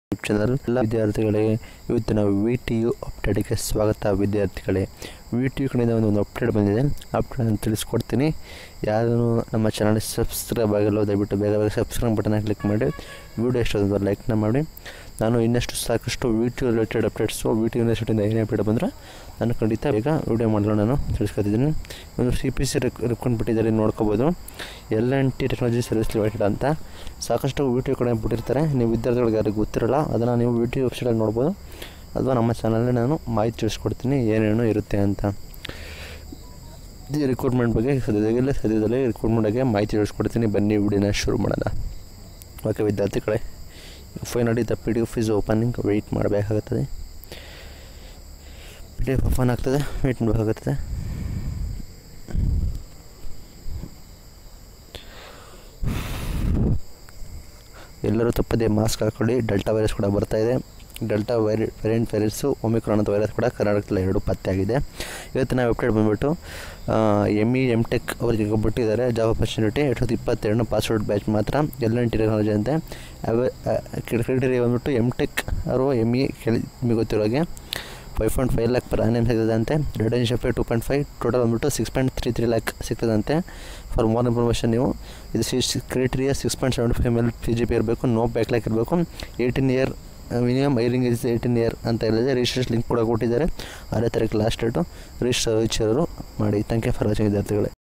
YouTube channel ಎಲ್ಲ ವಿದ್ಯಾರ್ಥಿಗಳಿಗೆ ಇವತ್ತು ನಾವು ವಿ ಟಿ ಯು ಅಪ್ಡೇಟ್ಗೆ ಸ್ವಾಗತ ವಿದ್ಯಾರ್ಥಿಗಳೇ ವಿ ಟಿ ಯು ಕಡೆಯಿಂದ ಒಂದು ಒಂದು ಅಪ್ಡೇಟ್ ಬಂದಿದೆ ಅಪ್ಡೇಟ್ ನಾನು ತಿಳಿಸ್ಕೊಡ್ತೀನಿ ಯಾರು ನಮ್ಮ ಚಾನಲ್ ಸಬ್ಸ್ಕ್ರೈಬ್ ಆಗಿಲ್ಲ ದಯವಿಟ್ಟು ಬೇಗ ಬೇಗ ಸಬ್ಸ್ಕ್ರೈಬ್ ಬಟನ್ನ ಕ್ಲಿಕ್ ಮಾಡಿ ವಿಡಿಯೋ ಎಷ್ಟೊಂದು ಲೈಕ್ನ ಮಾಡಿ ನಾನು ಇನ್ನಷ್ಟು ಸಾಕಷ್ಟು V T U related updates V T ಯೂನಿವರ್ಸಿಟಿಯಿಂದ ಏನೇ ಅಪ್ಡೇಟ್ ಬಂದರೆ ನಾನು ಖಂಡಿತ ಬೇಗ ವಿಡಿಯೋ ಮಾಡಲು ನಾನು ತಿಳಿಸ್ಕೊತಿದ್ದೀನಿ ಒಂದು ಸಿ ಪಿ ಸಿ ರೆಕ್ಕೊಂಡು ಬಿಟ್ಟಿದ್ದಾರೆ ನೋಡ್ಕೋಬೋದು L N T technology service limited ಅಂತ ಸಾಕಷ್ಟು ವಿ ಟಿ ಯು ಕಡೆ ಬಿಟ್ಟಿರ್ತಾರೆ ನೀವು ವಿದ್ಯಾರ್ಥಿಗಳಿಗೆ ಯಾರಿಗೂ ಗೊತ್ತಿರಲ್ಲ ಅದನ್ನು ನೀವು ವಿ ಟಿ ಯು ವೆಬ್ಸೈಟಲ್ಲಿ ನೋಡ್ಬೋದು ಅಥವಾ ನಮ್ಮ ಚಾನಲಲ್ಲಿ ನಾನು ಮಾಹಿತಿ ತಿಳಿಸ್ಕೊಡ್ತೀನಿ ಏನೇನು ಇರುತ್ತೆ ಅಂತ ಈ ರಿಕ್ರೂಟ್ಮೆಂಟ್ ಬಗ್ಗೆ ಸದ್ಯದಲ್ಲೇ ಸದ್ಯದಲ್ಲೇ ರಿಕ್ರೂಟ್ಮೆಂಟ್ ಬಗ್ಗೆ ಮಾಹಿತಿ ತಿಳಿಸ್ಕೊಡ್ತೀನಿ ಬನ್ನಿ ವಿಡಿಯೋನ ಶುರು ಮಾಡೋಣ ಓಕೆ ವಿದ್ಯಾರ್ಥಿಗಳೇ finally the P D F is opening wait ಮಾಡಬೇಕಾಗುತ್ತದೆ ಪಿ ಡಿ ಎಫ್ ಓಪನ್ ಆಗ್ತದೆ ವೆಯ್ಟ್ ಮಾಡಬೇಕಾಗುತ್ತದೆ ಎಲ್ಲರೂ ತಪ್ಪದೆ ಮಾಸ್ಕ್ ಹಾಕೊಳ್ಳಿ ಡೆಲ್ಟಾ ವೈರಸ್ ಕೂಡ ಬರ್ತಾ ಇದೆ ಡೆಲ್ಟಾ ವೈರಿ ವೇರಿಯಂಟ್ ವೈರಸ್ಸು ಒಮಿಕ್ರಾನ್ ಅಂತ ವೈರಸ್ ಕೂಡ ಕರ್ನಾಟಕದಲ್ಲಿ ಎರಡು ಪತ್ತೆ ಆಗಿದೆ ಇವತ್ತು ನಾವು ವೆಬ್ಸೈಟ್ ಬಂದುಬಿಟ್ಟು ಎಮ್ ಇ ಎಮ್ ಟೆಕ್ ಅವರಿಗೆ ಬಿಟ್ಟಿದ್ದಾರೆ ಜಾಬ್ ಆಪರ್ಚುನಿಟಿ ಎರಡು ಸಾವಿರದ ಇಪ್ಪತ್ತೆರಡು ಪಾಸ್ವರ್ಡ್ ಬ್ಯಾಚ್ ಮಾತ್ರ ಎಲ್ ಎನ್ ಟಿ ಟೆಕ್ನಾಲಜಿ ಅಂತೆ ಅವ ಕ್ರೈಟೀರಿಯಾ ಬಂದುಬಿಟ್ಟು ಎಮ್ ಟೆಕ್ ಅವರು ಎಮ್ ಇ ಕೇಳಿ ನಿಮಗೆ ಗೊತ್ತಿರೋ ಹಾಗೆ five point five lakh per annum ಸಿಗ್ತದಂತೆ return pay two point five total ಬಂದುಬಿಟ್ಟು six point three three lakh ಸಿಗ್ತದಂತೆ ಫಾರ್ ಮೋರ್ ಇನ್ಫಾರ್ಮೇಷನ್ ನೀವು ಇದು see criteria six point seventy five ಮೇಲೆ ಪಿ ಜಿ ಪಿ ಇರಬೇಕು ನೋ ಬ್ಯಾಕ್ ಲ್ಯಾಕ್ ಇರಬೇಕು eighteen year minimum hiring is eighteen year ಅಂತ ಹೇಳಿದೆ registration link ಕೂಡ ಕೊಟ್ಟಿದ್ದಾರೆ ಆರೇ ತಾರೀಕು ಲಾಸ್ಟ್ ಡೇಟು ರಿಜಿಸ್ಟರ್ ವಿಚಾರರು ಮಾಡಿ ಥ್ಯಾಂಕ್ ಯು ಫಾರ್ ವಾಚಿಂಗ್ ವಿದ್ಯಾರ್ಥಿಗಳೇ